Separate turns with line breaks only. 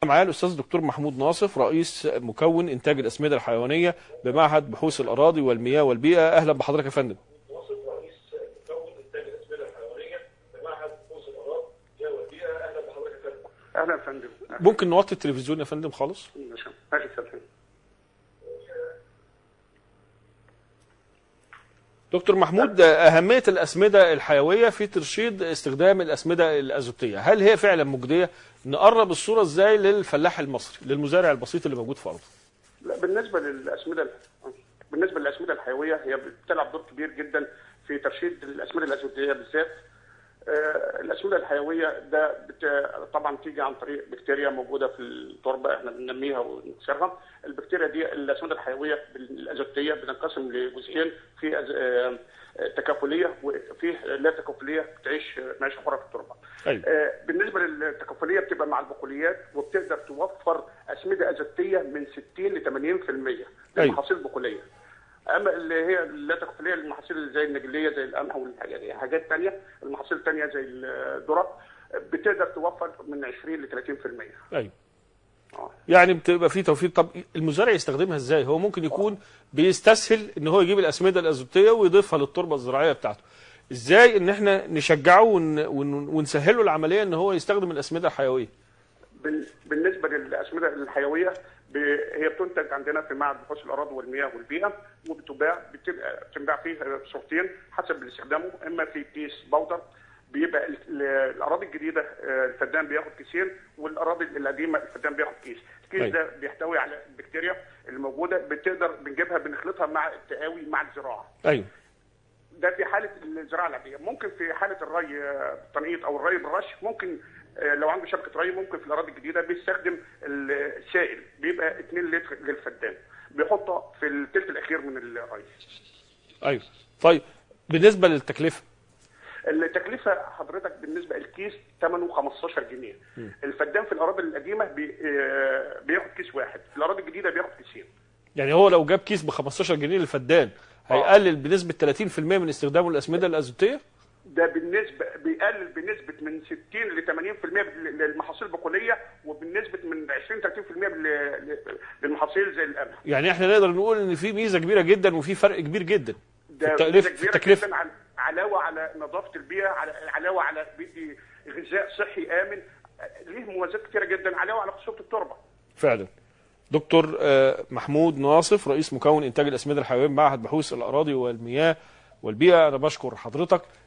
معايا الاستاذ الدكتور محمود ناصف رئيس مكون انتاج الاسمده الحيوانيه بمعهد بحوث الاراضي والمياه والبيئه اهلا بحضرتك يا فندم
اهلا يا فندم
ممكن نوطي التلفزيون يا فندم خالص
ماشي ماشي يا فندم
دكتور محمود اهميه الاسمده الحيويه في ترشيد استخدام الاسمده الازوتيه هل هي فعلا مجديه نقرب الصوره ازاي للفلاح المصري للمزارع البسيط اللي موجود في ارضه
لا بالنسبه للاسمده بالنسبه للاسمده الحيويه هي بتلعب دور كبير جدا في ترشيد الاسمده الازوتيه بالذات آه، الاسمده الحيويه ده بت... طبعا تيجي عن طريق بكتيريا موجوده في التربه احنا بننميها ونكسرها البكتيريا دي الاسمده الحيويه الازوتيه بتنقسم لجزئين في أز... آه، تكافليه وفي لا تكافليه بتعيش معيشه حره في التربه.
أيوة.
آه، بالنسبه للتكافليه بتبقى مع البقوليات وبتقدر توفر اسمده ازوتيه من 60 ل 80% للمحاصيل البقوليه. اما اللي هي اللا تكافليه المحاصيل زي النجيليه زي القمح والحاجات ثانيه المحاصيل الثانيه زي الذره بتقدر توفر من 20 ل 30%
ايوه
اه
يعني بتبقى في توفير طب المزارع يستخدمها ازاي هو ممكن يكون بيستسهل ان هو يجيب الاسمده الازوتيه ويضيفها للتربه الزراعيه بتاعته ازاي ان احنا نشجعه ون... ون... ونسهله العمليه ان هو يستخدم الاسمده الحيويه
بال- بالنسبه للاسمده الحيويه ب- هي بتنتج عندنا في معهد بحوث الاراضي والمياه والبيئه وبتباع بتبقى بتنباع فيه صورتين حسب استخدامه اما في كيس بودر بيبقى ال- ال- الاراضي الجديده آه، الفدان بياخد كيسين والاراضي القديمه الفدان بياخد كيس الكيس
أيوة.
ده بيحتوي على البكتيريا الموجوده بتقدر بنجيبها بنخلطها مع التقاوي مع الزراعه
ايوه
ده في حاله الزراعه العاديه ممكن في حاله الري آه، التنقيط او الري بالرش ممكن آه، لو عنده شبكه ري ممكن في الاراضي الجديده بيستخدم السائل بيبقى 2 لتر للفدان بيحطها في الثلث الاخير من الري
ايوه طيب بالنسبه للتكلفه
التكلفه حضرتك بالنسبه الكيس ثمنه 15 جنيه الفدان في الاراضي القديمه بي آه، بياخد كيس واحد في الاراضي الجديده بياخد كيسين
يعني هو لو جاب كيس ب 15 جنيه للفدان هيقلل بنسبه 30% من استخدامه الاسمده الازوتيه
ده بالنسبه بيقلل بنسبه من 60 ل 80% للمحاصيل البقوليه وبالنسبه من 20 30% لل- للمحاصيل زي القمح
يعني احنا نقدر نقول ان في ميزه كبيره جدا وفي فرق كبير جدا في
ده
التكلفه
ميزة
في
كبيرة
التكلفه
جدا عل- علاوه على نظافه البيئه على علاوه على بيدي غذاء صحي امن ليه مميزات كثيره جدا علاوه على خصوبه التربه
فعلا دكتور آه، محمود ناصف رئيس مكون انتاج الاسمده الحيويه بمعهد بحوث الاراضي والمياه والبيئه انا بشكر حضرتك